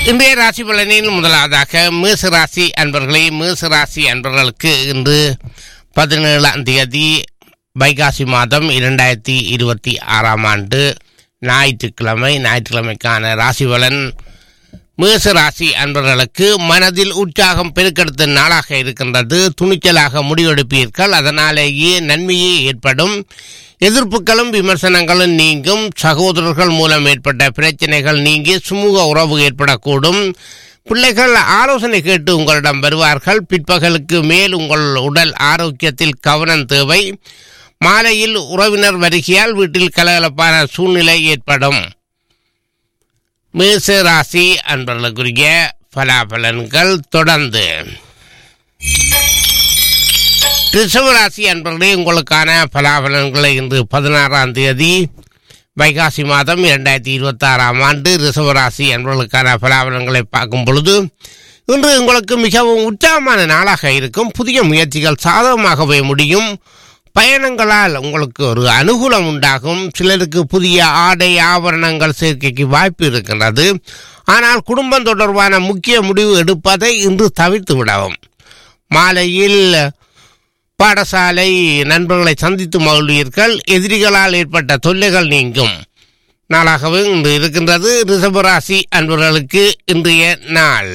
இன்றைய ராசி பலனில் முதலாவதாக மேச ராசி அன்பர்களே மேச ராசி அன்பர்களுக்கு இன்று பதினேழாம் தேதி வைகாசி மாதம் இரண்டாயிரத்தி இருபத்தி ஆறாம் ஆண்டு ஞாயிற்றுக்கிழமை ஞாயிற்றுக்கிழமைக்கான ராசி பலன் மேச ராசி அன்பர்களுக்கு மனதில் உற்சாகம் பெருக்கெடுத்த நாளாக இருக்கின்றது துணிச்சலாக முடிவெடுப்பீர்கள் அதனாலேயே நன்மையே ஏற்படும் எதிர்ப்புகளும் விமர்சனங்களும் நீங்கும் சகோதரர்கள் மூலம் ஏற்பட்ட பிரச்சனைகள் நீங்கி சுமூக உறவு ஏற்படக்கூடும் பிள்ளைகள் ஆலோசனை கேட்டு உங்களிடம் வருவார்கள் பிற்பகலுக்கு மேல் உங்கள் உடல் ஆரோக்கியத்தில் கவனம் தேவை மாலையில் உறவினர் வருகையால் வீட்டில் கலகலப்பான சூழ்நிலை ஏற்படும் மேச ராசி அன்பர்களுக்குரிய பலாபலன்கள் தொடர்ந்து ரிஷபராசி அன்பர்களே உங்களுக்கான பலாபலன்களை இன்று பதினாறாம் தேதி வைகாசி மாதம் இரண்டாயிரத்தி இருபத்தி ஆறாம் ஆண்டு ரிஷபராசி அன்பர்களுக்கான பலாபலன்களை பார்க்கும் பொழுது இன்று உங்களுக்கு மிகவும் உற்சாகமான நாளாக இருக்கும் புதிய முயற்சிகள் சாதகமாகவே முடியும் பயணங்களால் உங்களுக்கு ஒரு அனுகூலம் உண்டாகும் சிலருக்கு புதிய ஆடை ஆபரணங்கள் சேர்க்கைக்கு வாய்ப்பு இருக்கின்றது ஆனால் குடும்பம் தொடர்பான முக்கிய முடிவு எடுப்பதை இன்று தவிர்த்து விடவும் மாலையில் பாடசாலை நண்பர்களை சந்தித்து மகிழ்வீர்கள் எதிரிகளால் ஏற்பட்ட தொல்லைகள் நீங்கும் நாளாகவே இன்று இருக்கின்றது ரிஷபராசி அன்பர்களுக்கு இன்றைய நாள்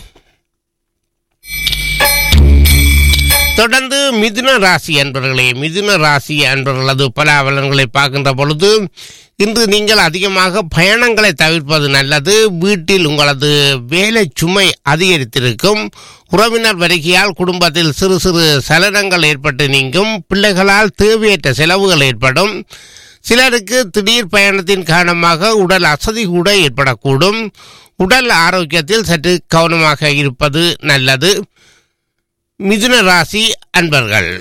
தொடர்ந்து மிதுன ராசி அன்பர்களே மிதுன ராசி அன்பர்களது பலாபலன்களை பார்க்கின்ற பொழுது இன்று நீங்கள் அதிகமாக பயணங்களை தவிர்ப்பது நல்லது வீட்டில் உங்களது வேலை சுமை அதிகரித்திருக்கும் உறவினர் வருகையால் குடும்பத்தில் சிறு சிறு சலனங்கள் ஏற்பட்டு நீங்கும் பிள்ளைகளால் தேவையற்ற செலவுகள் ஏற்படும் சிலருக்கு திடீர் பயணத்தின் காரணமாக உடல் அசதி கூட ஏற்படக்கூடும் உடல் ஆரோக்கியத்தில் சற்று கவனமாக இருப்பது நல்லது மிதுன ராசி அன்பர்கள்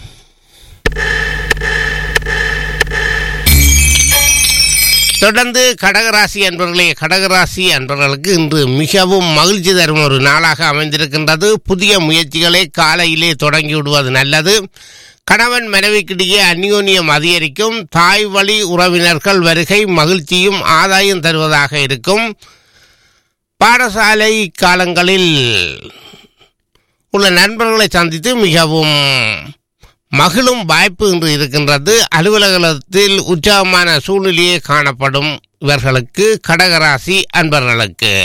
தொடர்ந்து கடகராசி அன்பர்களே கடகராசி அன்பர்களுக்கு இன்று மிகவும் மகிழ்ச்சி தரும் ஒரு நாளாக அமைந்திருக்கின்றது புதிய முயற்சிகளை காலையிலே தொடங்கி விடுவது நல்லது கணவன் மனைவிக்கிடையே அந்யோன்யம் அதிகரிக்கும் தாய் வழி உறவினர்கள் வருகை மகிழ்ச்சியும் ஆதாயம் தருவதாக இருக்கும் பாடசாலை காலங்களில் உள்ள நண்பர்களை சந்தித்து மிகவும் மகிழும் வாய்ப்பு இன்று இருக்கின்றது அலுவலகத்தில் உற்சாகமான சூழ்நிலையே காணப்படும் இவர்களுக்கு கடகராசி அன்பர்களுக்கு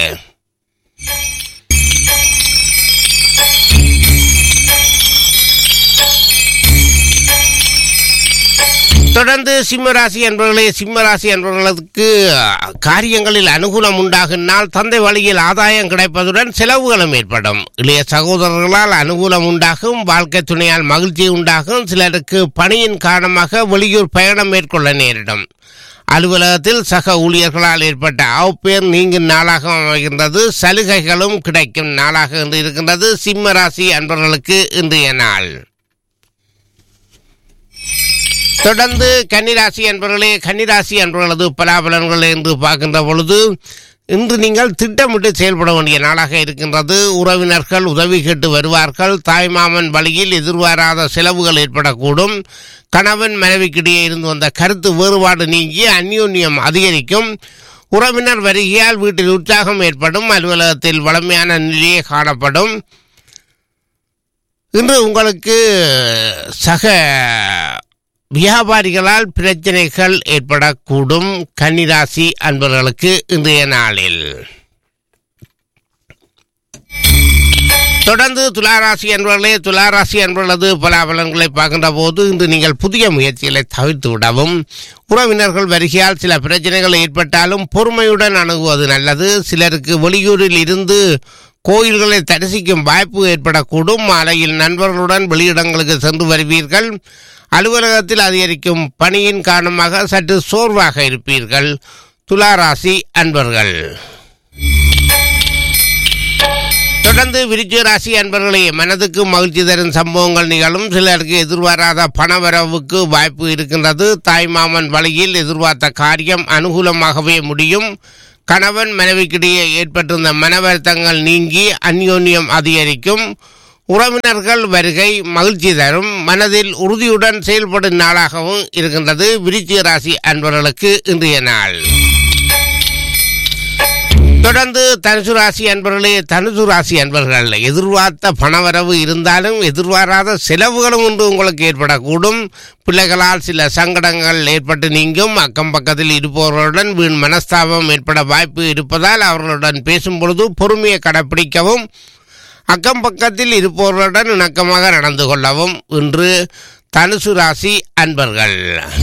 தொடர்ந்து சிம்மராசி என்பவர்களே சிம்மராசி என்பவர்களுக்கு காரியங்களில் அனுகூலம் உண்டாகினால் தந்தை வழியில் ஆதாயம் கிடைப்பதுடன் செலவுகளும் ஏற்படும் இளைய சகோதரர்களால் அனுகூலம் உண்டாகும் வாழ்க்கை துணையால் மகிழ்ச்சி உண்டாகும் சிலருக்கு பணியின் காரணமாக வெளியூர் பயணம் மேற்கொள்ள நேரிடும் அலுவலகத்தில் சக ஊழியர்களால் ஏற்பட்ட அவப்பேர் நீங்கும் நாளாக அமைகின்றது சலுகைகளும் கிடைக்கும் நாளாக இன்று இருக்கின்றது சிம்மராசி அன்பர்களுக்கு இன்றைய நாள் தொடர்ந்து கன்னிராசி என்பவர்களே கன்னிராசி என்பவர்களது பலாபலன்கள் என்று பார்க்கின்ற பொழுது இன்று நீங்கள் திட்டமிட்டு செயல்பட வேண்டிய நாளாக இருக்கின்றது உறவினர்கள் உதவி கேட்டு வருவார்கள் தாய்மாமன் வழியில் எதிர்பாராத செலவுகள் ஏற்படக்கூடும் கணவன் மனைவிக்கிடையே இருந்து வந்த கருத்து வேறுபாடு நீங்கி அந்யோன்யம் அதிகரிக்கும் உறவினர் வருகையால் வீட்டில் உற்சாகம் ஏற்படும் அலுவலகத்தில் வளமையான நிலையே காணப்படும் இன்று உங்களுக்கு சக வியாபாரிகளால் பிரச்சனைகள் ஏற்படக்கூடும் கன்னிராசி அன்பர்களுக்கு இன்றைய நாளில் தொடர்ந்து துளாராசி அன்பர்களே துளாராசி அன்பர்களது பலாபலன்களை பார்க்கின்ற போது இன்று நீங்கள் புதிய முயற்சிகளை தவிர்த்து விடவும் உறவினர்கள் வருகையால் சில பிரச்சனைகள் ஏற்பட்டாலும் பொறுமையுடன் அணுகுவது நல்லது சிலருக்கு வெளியூரில் இருந்து கோயில்களை தரிசிக்கும் வாய்ப்பு ஏற்படக்கூடும் மாலையில் நண்பர்களுடன் வெளியிடங்களுக்கு சென்று வருவீர்கள் அலுவலகத்தில் அதிகரிக்கும் பணியின் காரணமாக சற்று சோர்வாக இருப்பீர்கள் துளாராசி அன்பர்கள் தொடர்ந்து விருச்சிக ராசி அன்பர்களே மனதுக்கு மகிழ்ச்சி தரும் சம்பவங்கள் நிகழும் சிலருக்கு எதிர்பாராத பணவரவுக்கு வாய்ப்பு இருக்கின்றது தாய்மாமன் வழியில் எதிர்பார்த்த காரியம் அனுகூலமாகவே முடியும் கணவன் மனைவிக்கிடையே ஏற்பட்டிருந்த மன வருத்தங்கள் நீங்கி அந்யோன்யம் அதிகரிக்கும் உறவினர்கள் வருகை மகிழ்ச்சி தரும் மனதில் உறுதியுடன் செயல்படும் நாளாகவும் இருக்கின்றது விருச்சிக ராசி அன்பர்களுக்கு இன்றைய நாள் தொடர்ந்து தனுசு ராசி அன்பர்களே தனுசு ராசி அன்பர்கள் எதிர்பார்த்த பணவரவு இருந்தாலும் எதிர்பாராத செலவுகளும் ஒன்று உங்களுக்கு ஏற்படக்கூடும் பிள்ளைகளால் சில சங்கடங்கள் ஏற்பட்டு நீங்கும் அக்கம் பக்கத்தில் இருப்பவர்களுடன் வீண் மனஸ்தாபம் ஏற்பட வாய்ப்பு இருப்பதால் அவர்களுடன் பேசும் பொழுது பொறுமையை கடைப்பிடிக்கவும் அக்கம் பக்கத்தில் இருப்பவர்களுடன் இணக்கமாக நடந்து கொள்ளவும் இன்று தனுசு ராசி அன்பர்கள்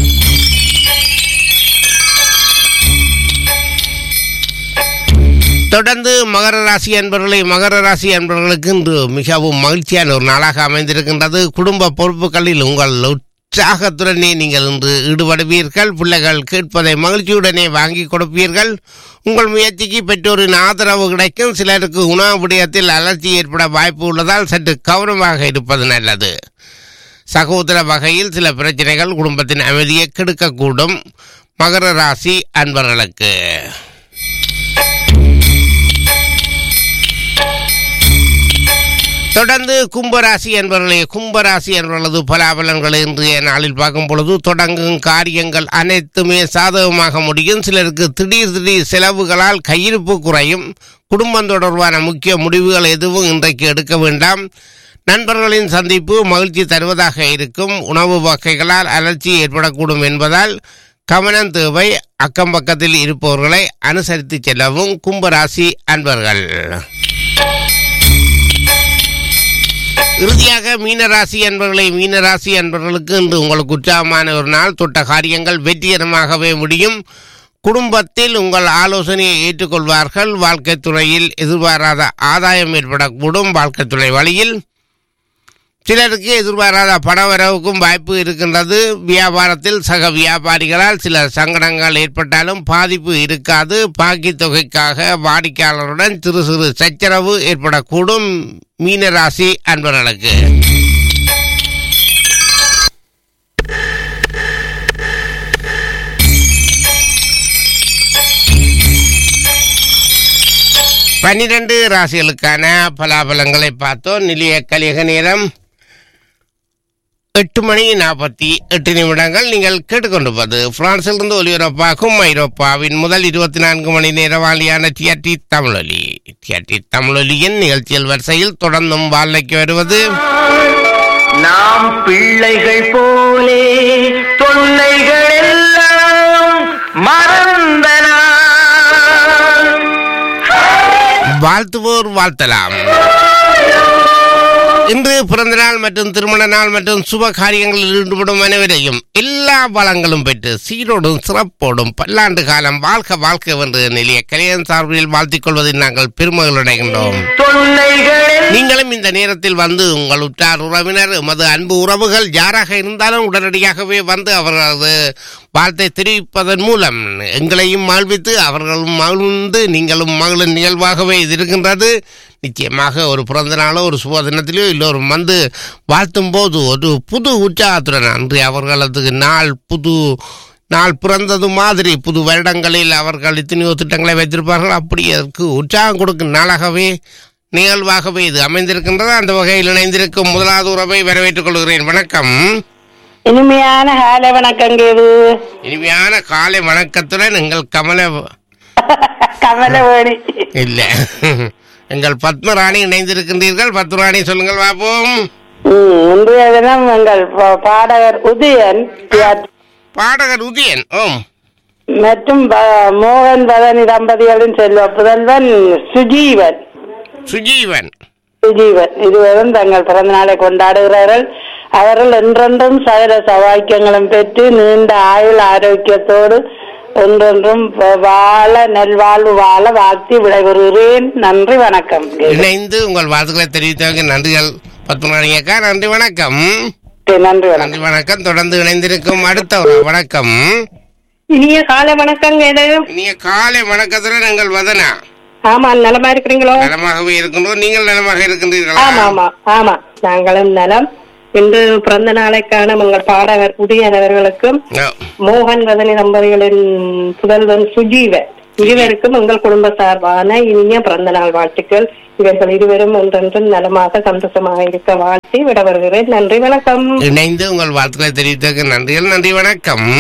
தொடர்ந்து மகர ராசி அன்பர்களை மகர ராசி அன்பர்களுக்கு இன்று மிகவும் மகிழ்ச்சியான ஒரு நாளாக அமைந்திருக்கின்றது குடும்ப பொறுப்புகளில் உங்கள் உற்சாகத்துடனே நீங்கள் இன்று ஈடுபடுவீர்கள் பிள்ளைகள் கேட்பதை மகிழ்ச்சியுடனே வாங்கி கொடுப்பீர்கள் உங்கள் முயற்சிக்கு பெற்றோரின் ஆதரவு கிடைக்கும் சிலருக்கு உணவு விடயத்தில் அலர்ச்சி ஏற்பட வாய்ப்பு உள்ளதால் சற்று கவனமாக இருப்பது நல்லது சகோதர வகையில் சில பிரச்சனைகள் குடும்பத்தின் அமைதியை கெடுக்கக்கூடும் மகர ராசி அன்பர்களுக்கு தொடர்ந்து கும்பராசி என்பவர்களே கும்பராசி என்பவர்களது பலாபலன்களை இன்றைய நாளில் பார்க்கும் பொழுது தொடங்கும் காரியங்கள் அனைத்துமே சாதகமாக முடியும் சிலருக்கு திடீர் திடீர் செலவுகளால் கையிருப்பு குறையும் குடும்பம் தொடர்பான முக்கிய முடிவுகள் எதுவும் இன்றைக்கு எடுக்க வேண்டாம் நண்பர்களின் சந்திப்பு மகிழ்ச்சி தருவதாக இருக்கும் உணவு வகைகளால் அலர்ச்சி ஏற்படக்கூடும் என்பதால் கவனம் தேவை அக்கம் பக்கத்தில் இருப்பவர்களை அனுசரித்து செல்லவும் கும்பராசி அன்பர்கள் இறுதியாக மீனராசி என்பவர்களை மீனராசி என்பவர்களுக்கு இன்று உங்களுக்கு உற்சாகமான ஒரு நாள் தொட்ட காரியங்கள் வெற்றிகரமாகவே முடியும் குடும்பத்தில் உங்கள் ஆலோசனையை ஏற்றுக்கொள்வார்கள் வாழ்க்கை துறையில் எதிர்பாராத ஆதாயம் ஏற்படக்கூடும் வாழ்க்கை துறை வழியில் சிலருக்கு எதிர்பாராத பணவரவுக்கும் வாய்ப்பு இருக்கின்றது வியாபாரத்தில் சக வியாபாரிகளால் சில சங்கடங்கள் ஏற்பட்டாலும் பாதிப்பு இருக்காது பாக்கி தொகைக்காக வாடிக்கையாளருடன் சிறு சிறு சச்சரவு ஏற்படக்கூடும் மீனராசி அன்பர்களுக்கு பன்னிரண்டு ராசிகளுக்கான பலாபலங்களை பார்த்தோம் நிலைய கலிக நேரம் எட்டு மணி நாற்பத்தி எட்டு நிமிடங்கள் நீங்கள் கேட்டுக்கொண்டிருப்பது பிரான்சிலிருந்து ஒலிபரப்பாகும் ஐரோப்பாவின் முதல் இருபத்தி நான்கு மணி நேர வாலியான டிஆர்டி தமிழொலி டிஆர்டி தமிழொலியின் நிகழ்ச்சியில் வரிசையில் தொடர்ந்தும் வாழ்க்கைக்கு வருவது நாம் பிள்ளைகள் போலே தொல்லைகள் எல்லாம் மறந்தன வாழ்த்துவோர் வாழ்த்தலாம் இன்று பிறந்த நாள் மற்றும் திருமண நாள் மற்றும் சுப காரியங்களில் ஈடுபடும் அனைவரையும் எல்லா வளங்களும் பெற்று சீரோடும் சிறப்போடும் பல்லாண்டு காலம் வாழ்க வாழ்க வென்று நிலைய கலையன் சார்பில் வாழ்த்திக் கொள்வதில் நாங்கள் பெருமகளடைகின்றோம் தொல்லைகள் நீங்களும் இந்த நேரத்தில் வந்து உங்கள் உற்றார் உறவினர் எமது அன்பு உறவுகள் யாராக இருந்தாலும் உடனடியாகவே வந்து அவர்களது வாழ்த்தை தெரிவிப்பதன் மூலம் எங்களையும் மகிழ்வித்து அவர்களும் மகிழ்ந்து நீங்களும் மகிழும் நிகழ்வாகவே இது இருக்கின்றது நிச்சயமாக ஒரு பிறந்த நாளோ ஒரு சுப தினத்திலோ எல்லோரும் வந்து வாழ்த்தும் போது ஒரு புது உற்சாகத்துடன் அன்று அவர்களது நாள் புது நாள் பிறந்தது மாதிரி புது வருடங்களில் அவர்கள் எத்தனையோ திட்டங்களை வைத்திருப்பார்கள் அப்படி அதற்கு உற்சாகம் கொடுக்கும் நாளாகவே நிகழ்வாகவே இது அமைந்திருக்கின்றது அந்த வகையில் இணைந்திருக்கும் முதலாவது உறவை வரவேற்றுக் கொள்கிறேன் வணக்கம் இனிமையான காலை வணக்கங்க இது இனிமையான காலை வணக்கத்துடன் எங்கள் கமல கமலவேணி இல்ல எங்கள் பத்மராணி இணைந்திருக்கின்றீர்கள் பத்மராணி சொல்லுங்கள் பாப்போம் ம், இன்றைய தினம் எங்கள் பா- பாடகர் உதயன் தியா- பாடகர் உதயன் ஓம் மற்றும் ப- மோகன் பதனி தம்பதிகளின் செல்வ புதல்வன் சுஜீவன் சுஜீவன் சுஜீவன் இருவரும் தங்கள் பிறந்த நாளை கொண்டாடுகிறார்கள் அவர்கள் என்றென்றும் சகல சவாக்கியங்களும் பெற்று நீண்ட ஆயுள் ஆரோக்கியத்தோடு என்றென்றும் வ- வாழ நல்வாழ்வு வாழ வாழ்த்தி விடைபெறுகிறேன் நன்றி வணக்கம் இணைந்து உங்கள் வாழ்த்துக்களை தெரிவித்தவங்க நன்றிகள் பத்மராணி அக்கா நன்றி வணக்கம் நன்றி வணக்கம் நன்றி வணக்கம் தொடர்ந்து இணைந்திருக்கும் அடுத்த ஒரு வணக்கம் இனிய காலை வணக்கங்க இது நீங்க காலை வணக்கத்துடன் எங்கள் வதனா ஆமா நலமா இருக்கிறீங்களோ நலமாகவே இருக்கின்றோம் நீங்கள் நலமாக ஆமா இருக்கின்றீர்களா ஆமா ஆமா நாங்களும் நலம் இன்று பிறந்த நாளைக்கான உங்கள் பாடகர் உதயன் அவர்களுக்கும் ஓ, மோகன் வதனி தம்பதிகளின் புதல்வன் சுஜீவன் இருவருக்கும் உங்கள் குடும்ப சார்பான இனிய பிறந்த நாள் வாழ்த்துக்கள் இவர்கள் இருவரும் ஒன்றொன்றும் நலமாக சந்தோஷமாக இருக்க வாழ்த்தி விட வருகிறேன் நன்றி வணக்கம் இணைந்து உங்கள் வாழ்த்துக்களை தெரிவித்ததற்கு நன்றிகள் நன்றி வணக்கம்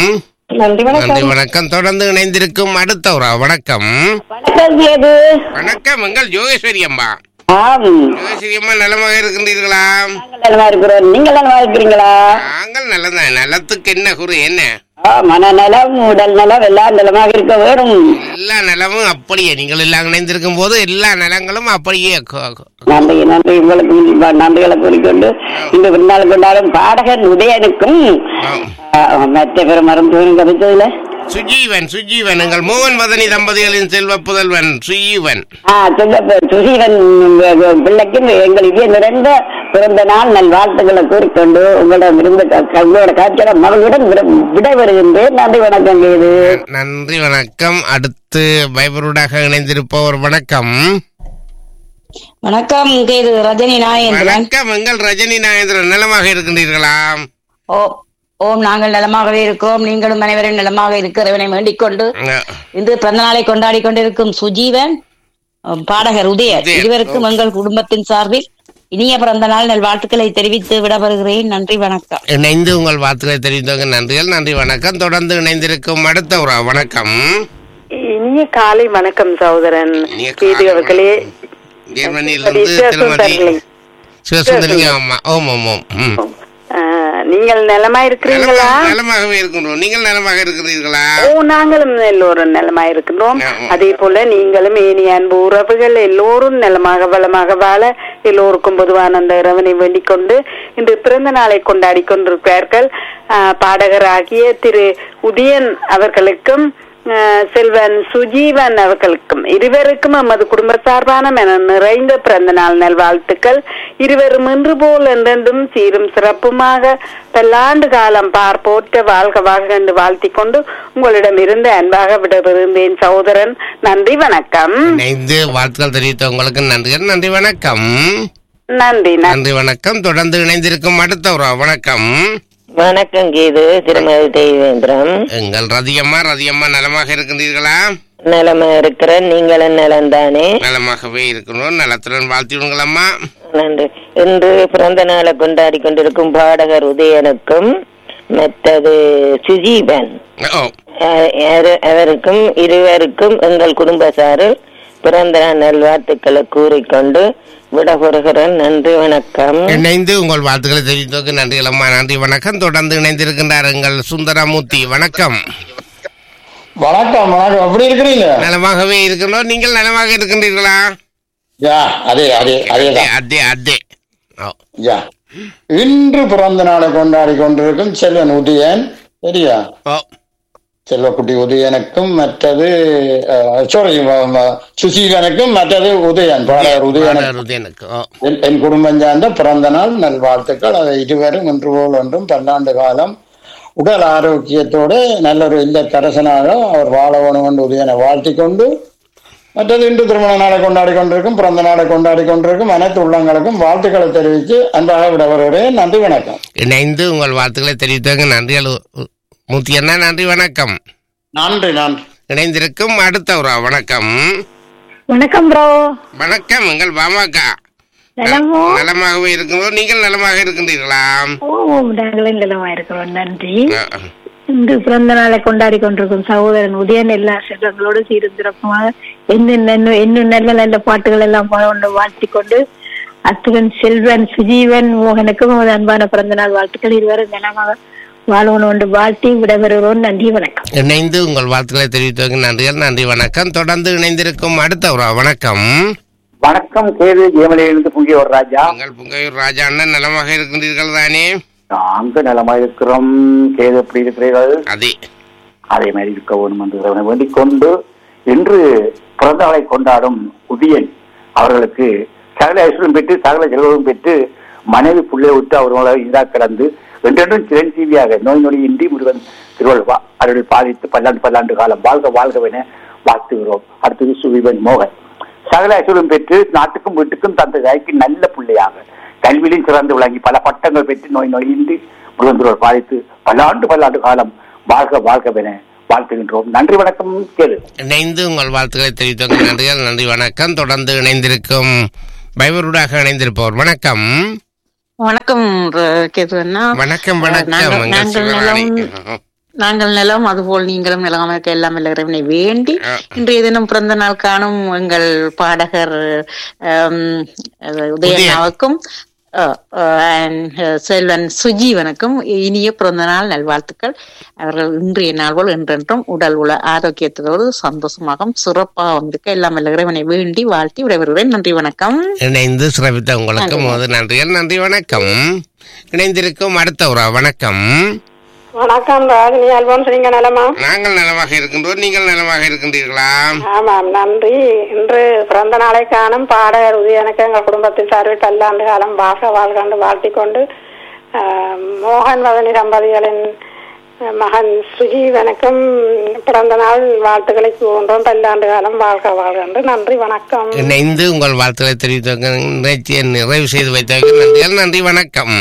நன்றி நன்றி வணக்கம் வணக்கம் தொடர்ந்து இணைந்திருக்கும் அடுத்த ஒரு வணக்கம் வணக்கம் கேது வணக்கம் எங்கள் யோகேஸ்வரி அம்மா ஆம் யோகேஸ்வரி அம்மா நலமாக இருக்கின்றீர்களா நாங்கள் நலமா இருக்கிறோம் நீங்க நலமா இருக்கிறீங்களா நாங்கள் நல்லதான் நலத்துக்கு என்ன குறு என்ன ஆ, மனநலம் உடல் நலம் எல்லாம் நலமாக இருக்க வேணும் எல்லா நிலமும் அப்படியே நீங்கள் எல்லாம் இணைந்திருக்கும் போது எல்லா நிலங்களும் அப்படியே கொ- கொ- நன்றி நன்றி உங்களுக்கு நன்றிகளை கூறிக்கொண்டு இந்த பின்னால் கொண்டாடும் பாடகர் உதயனுக்கும் ஆம். ஆ, மற்ற பேர் மறந்து கவிச்சதுல சுஜீவன் சுஜீவன் எங்கள் மோகன் வதனி தம்பதிகளின் செல்வ புதல்வன் சுஜீவன் ஆ சொல்ல சுசீவன் பிள்ளைக்கு எங்கள் இதய நிறைந்த பிறந்த நாள் நல் வாழ்த்துக்களை கூறிக்கொண்டு உங்களிடம் இருந்த க- உங்களோட காட்சியான மகளுடன் விட- விடைபெறுகின்றேன் நன்றி வணக்கம் இது நன்றி வணக்கம் அடுத்து பைபருடாக இணைந்திருப்பவர் வணக்கம் வணக்கம் இங்கே இது ரஜினி நாயேந்திரன் வணக்கம் எங்கள் ரஜினி நாயந்திரன் நலமாக இருக்கின்றீர்களா ஓ ஓம் நாங்கள் நலமாகவே இருக்கோம் நீங்களும் அனைவரும் நலமாக இருக்கிறவனை வேண்டிக் கொண்டு அஹ், இன்று பிறந்த நாளை கொண்டாடி கொண்டிருக்கும் சுஜீவன் அஹ், பாடகர் உதயன் உதயன். இருவருக்கும் எங்கள் குடும்பத்தின் சார்பில் இனிய பிறந்த நாள் நல் வாழ்த்துக்களை தெரிவித்து விடப்படுகிறேன் நன்றி வணக்கம் இணைந்து உங்கள் வார்த்தைகளை தெரிவித்தவங்க நன்றிகள் நன்றி வணக்கம் தொடர்ந்து இணைந்திருக்கும் அடுத்த ஒரு வணக்கம் இனிய காலை வணக்கம் சகோதரன் இனிய கீது காலை அவர்களே ஜெர்மனியிலிருந்து வித்தியாசம் திருமதி தரலை. சிவசுந்தரிங்க அம்மா ஓம் ஓம் ஓம் ம். ஆ, நீங்கள் நலமா இருக்கிறீங்களா நலமாக- நலமாகவே இருக்கின்றோம் நீங்கள் நலமாக இருக்கிறீர்களா ஓ நாங்களும் எல்லோரும் நலமா இருக்கின்றோம் ஆமா. அதே போல நீங்களும் இனி அன்பு உறவுகள் எல்லோரும் நலமாக வளமாக வாழ எல்லோருக்கும் பொதுவான அந்த இறைவனை வேண்டிக் கொண்டு இன்று பிறந்த நாளை கொண்டாடி கொண்டிருக்கிறார்கள் ஆ, பாடகராகிய திரு உதயன் அவர்களுக்கும் ஆ, செல்வன் சுஜீவன் அவர்களுக்கும் இருவருக்கும் எமது குடும்ப சார்பான மன நிறைந்த பிறந்த நாள் நல்வாழ்த்துக்கள் இருவரும் இன்று போல் என்றென்றும் சீரும் சிறப்புமாக பல்லாண்டு காலம் பார் போற்ற வாழ்க வாழ்க என்று வாழ்த்திக் கொண்டு உங்களிடம் இருந்து அன்பாக விடைபெறுந்தேன் சகோதரன் நன்றி வணக்கம் இணைந்து வாழ்த்துக்கள் தெரிவித்த உங்களுக்கு நன்றிகள் நன்றி வணக்கம் நன்றி நன்றி நன்றி வணக்கம் தொடர்ந்து இணைந்திருக்கும் அடுத்த ஒரு வணக்கம் வணக்கம் கீது திருமதி தேவேந்திரம் எங்கள் ரதியம்மா ரதியம்மா நலமாக இருக்கின்றீர்களா நலமா இருக்கிற நீங்களும் நலம்தானே நலமாகவே இருக்கணும் நலத்துடன் வாழ்த்திடுங்களம்மா நன்றி இன்று பிறந்த நாளை கொண்டாடி கொண்டிருக்கும் பாடகர் உதயனுக்கும் மற்றது சுஜீபன் ஓ அஹ், அவரு- அவருக்கும் இருவருக்கும் எங்கள் குடும்ப சாரில் பிறந்த நாள் நல்வாழ்த்துக்களை கூறிக்கொண்டு விடபெறுகிறேன் நன்றி வணக்கம் இணைந்து உங்கள் வாழ்த்துக்களை தெரிவித்ததற்கு நன்றிகள் அம்மா நன்றி வணக்கம் தொடர்ந்து இணைந்திருக்கின்றார் எங்கள் சுந்தரமூர்த்தி வணக்கம் வணக்கம் வணக்கம் எப்படி இருக்கிறீங்க நலமாகவே இருக்கணும் நீங்கள் நலமாக இருக்கின்றீர்களா யா அதே அதே அதேதான் அதே அதே ஓ யா இன்று பிறந்த நாளை கொண்டாடி கொண்டிருக்கும் செல்வன் உதயன் சரியா ஓ செல்வக்குட்டி உதயனுக்கும் மற்றது சாரி சுசீலனுக்கும் மற்றது உதயன் பாடகர் உதயனுக்கும் பாடகர் எனக்கு ஓ என்- என் குடும்பம் சார்ந்த பிறந்த நாள் நல்வாழ்த்துக்கள் அதை இருவரும் இன்று போல் ஒன்றும் பல்லாண்டு காலம் உடல் ஆரோக்கியத்தோடு நல்ல ஒரு இல்ல கரசனாக அவர் வாழ வேணும் என்று உதயனை வாழ்த்திக் கொண்டு மற்றது இன்று திருமண நாளை கொண்டாடி கொண்டிருக்கும் பிறந்த நாளை கொண்டாடி கொண்டிருக்கும் அனைத்து உள்ளங்களுக்கும் வாழ்த்துக்களை தெரிவித்து அன்பாக விட வருகிறேன் நன்றி வணக்கம் இணைந்து உங்கள் வாழ்த்துக்களை தெரிவித்தவங்க நன்றிகள் மூர்த்தி அண்ணா நன்றி வணக்கம் நன்றி நன்றி இணைந்திருக்கும் அடுத்த ஒரு வணக்கம் வணக்கம் ப்ரோ வணக்கம் எங்கள் பாமாக்கா நலமோ நலமாகவே இருக்கிறோம் நீங்கள் நலமாக இருக்கின்றீர்களா ஓ நாங்களும் நலமா இருக்கிறோம் நன்றி அஹ், இன்று பிறந்த நாளை கொண்டாடி கொண்டிருக்கும் சகோதரன் உதயன் எல்லா செல்வங்களோடு சீரும் சிறப்புமாக இன்னும் இன்னும் நல்ல நல்ல பாட்டுகள் எல்லாம் கொண்டு வாழ்த்தி கொண்டு அத்துடன் செல்வன் சுஜீவன் மோகனுக்கும் உமது அன்பான பிறந்த நாள் வாழ்த்துக்கள் இருவரும் நலமாக வாழணும் என்று வாழ்த்தி விடைபெறுகிறோம் நன்றி வணக்கம் இணைந்து உங்கள் வாழ்த்துக்களை தெரிவித்தவங்க நன்றிகள் நன்றி வணக்கம் தொடர்ந்து இணைந்திருக்கும் அடுத்த ஒரு வணக்கம் வணக்கம் கேது ஏமலையிலிருந்து புங்கியோர் ராஜா எங்கள் புங்கையூர் ராஜா அண்ணன் நலமாக இருக்கின்றீர்கள் தானே நாங்க நலமா இருக்கிறோம் கேது எப்படி இருக்கிறீர்கள் அதே அதே மாதிரி இருக்க வேணும் என்று இறைவனை வேண்டிக் கொண்டு இன்று பிறந்த நாளை கொண்டாடும் உதயன் அவர்களுக்கு சகல ஐஸ்வரம் பெற்று சகல செல்வமும் பெற்று மனைவி புள்ளை விட்டு அவர்களோட இதா கிடந்து என்றென்றும் சிரஞ்சீவியாக நோய் நொடி இன்றி முருகன் திருவள்ளுவா அருள் பாதித்து பல்லாண்டு பல்லாண்டு காலம் வாழ்க வாழ்கவென வாழ்த்துகிறோம் அடுத்தது சுவிவன் மோகன் சகல ஐஸ்வரம் பெற்று நாட்டுக்கும் வீட்டுக்கும் தந்த தாய்க்கு நல்ல பிள்ளையாக கல்வியிலும் சிறந்து விளங்கி பல பட்டங்கள் பெற்று நோய் நொடியின்றி முருகன் திருவள்ளுவர் பாதித்து பல்லாண்டு பல்லாண்டு காலம் வாழ்க வாழ்கவென வாழ்த்துகின்றோம் நன்றி வணக்கம் கேளு இணைந்து உங்கள் வாழ்த்துக்களை தெரிவித்தவங்க நன்றிகள் நன்றி வணக்கம் தொடர்ந்து இணைந்திருக்கும் பைபருடாக இணைந்திருப்பவர் வணக்கம் வணக்கம் ர- கேது அண்ணா வணக்கம் வணக்கம் நாங்கள் எங்கள் நாங்கள் சிவராணி நலம் நாங்கள் நிலம் அதுபோல் நீங்களும் நிலமாக எல்லாம் இறைவனை வேண்டி ஆ. இன்றைய தினம் பிறந்த நாள் காணும் எங்கள் பாடகர் ஆம், உதயனாவுக்கும் ஆ, ஆ, and, ஆ, செல்வன் சுஜீவனுக்கும் இனிய பிறந்த நாள் நல்வாழ்த்துக்கள் அவர்கள் இன்றைய நாள் போல் என்றென்றும் உடல் உல ஆரோக்கியத்தோடு சந்தோஷமாகவும் சிறப்பாகவும் இருக்க எல்லாம் வல்ல இறைவனை வேண்டி வாழ்த்தி விடைபெறுகிறேன் நன்றி வணக்கம் இணைந்து சிறப்பித்த உங்களுக்கு முதல் நன்றிகள் நன்றி வணக்கம் இணைந்திருக்கும் அடுத்த உறா வணக்கம் வணக்கம் ராஜினி அல்போன்ஸ் நீங்க நலமா நாங்கள் நலமாக இருக்கின்றோம் நீங்கள் நலமாக இருக்கின்றீர்களா ஆமாம் நன்றி இன்று பிறந்த நாளை காணும் பாடகர் உதயனுக்கு எங்கள் குடும்பத்தின் சார்பில் பல்லாண்டு காலம் வாச வாழ்கண்டு வாழ்த்திக் கொண்டு ஆஹ், மோகன் வதனி தம்பதிகளின் அஹ், மகன் சுஜீவனுக்கும் பிறந்த நாள் வாழ்த்துக்களை கூறுகின்றோம் பல்லாண்டு காலம் வாழ்க வாழ்கண்டு நன்றி வணக்கம் இணைந்து உங்கள் வாழ்த்துக்களை தெரிவித்த நிகழ்ச்சியை நிறைவு செய்து வைத்தவர்கள் நன்றிகள் நன்றி வணக்கம்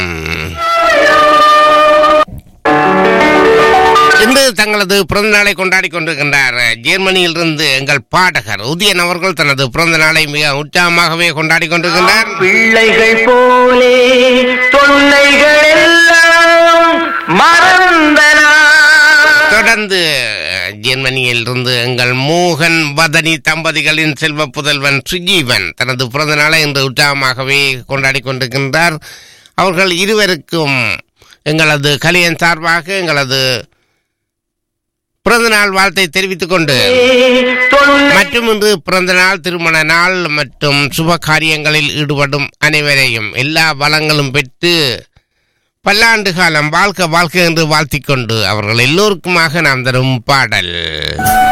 இன்று தங்களது பிறந்த நாளை கொண்டாடி கொண்டிருக்கின்றார் ஜெர்மனியிலிருந்து எங்கள் பாடகர் உதயன் அவர்கள் தனது பிறந்த நாளை மிக உற்சாகமாகவே கொண்டாடி கொண்டிருக்கின்றார் பிள்ளைகள் போலே தொல்லைகள் எல்லாம் மறந்தனா தொடர்ந்து ஜெர்மனியில் இருந்து எங்கள் மோகன் வதனி தம்பதிகளின் செல்வ புதல்வன் சுஜீவன் தனது பிறந்த நாளை இன்று உற்சாகமாகவே கொண்டாடி கொண்டிருக்கின்றார் அவர்கள் இருவருக்கும் எங்களது கலியன் சார்பாக எங்களது பிறந்த நாள் வாழ்த்தை தெரிவித்துக் கொண்டு மற்றும் இன்று பிறந்த நாள் திருமண நாள் மற்றும் சுப காரியங்களில் ஈடுபடும் அனைவரையும் எல்லா வளங்களும் பெற்று பல்லாண்டு காலம் வாழ்க்கை வாழ்க்கை என்று வாழ்த்திக் கொண்டு அவர்கள் எல்லோருக்குமாக நாம் தரும் பாடல்